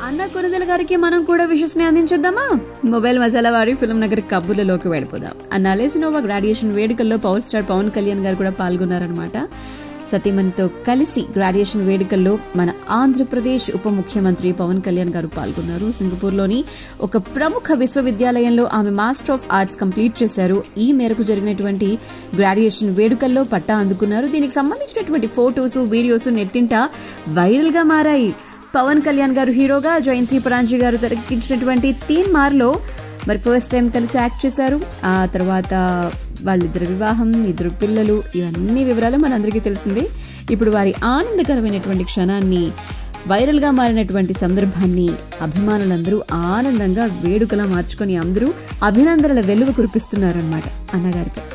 అన్న కొనుదల గారికి మనం కూడా విషెస్ ని అందించేద్దామా మొబైల్ మసాలా వారి ఫిల్మ్ నగర్ కబుర్లలోకి వెళ్ళిపోదాం అన్న అలేసినోవా గ్రాడ్యుయేషన్ వేడుకల్లో పవర్ స్టార్ పవన్ కళ్యాణ్ గారు కూడా పాల్గొన్నారనమాట సతీమణితో కలిసి గ్రాడ్యుయేషన్ వేడుకల్లో మన ఆంధ్రప్రదేశ్ ఉప ముఖ్యమంత్రి పవన్ కళ్యాణ్ గారు పాల్గొన్నారు సింగపూర్లోని ఒక ప్రముఖ విశ్వవిద్యాలయంలో ఆమె మాస్టర్ ఆఫ్ ఆర్ట్స్ కంప్లీట్ చేశారు ఈ మేరకు జరిగినటువంటి గ్రాడ్యుయేషన్ వేడుకల్లో పట్టా అందుకున్నారు దీనికి సంబంధించినటువంటి ఫొటోస్ వీడియోస్ నెట్టింట వైరల్గా మారాయి పవన్ కళ్యాణ్ గారు హీరోగా జయంతి పరాంజీ గారు తెరకెక్కించినటువంటి తీన్ మార్లో మరి ఫస్ట్ టైం కలిసి యాక్ట్ చేశారు ఆ తర్వాత వాళ్ళిద్దరు వివాహం ఇద్దరు పిల్లలు ఇవన్నీ వివరాలు మనందరికీ తెలిసిందే ఇప్పుడు వారి ఆనందకరమైనటువంటి క్షణాన్ని వైరల్గా మారినటువంటి సందర్భాన్ని అభిమానులందరూ ఆనందంగా వేడుకలా మార్చుకొని అందరూ అభినందనల వెలువ కురిపిస్తున్నారన్నమాట అన్నగారిపై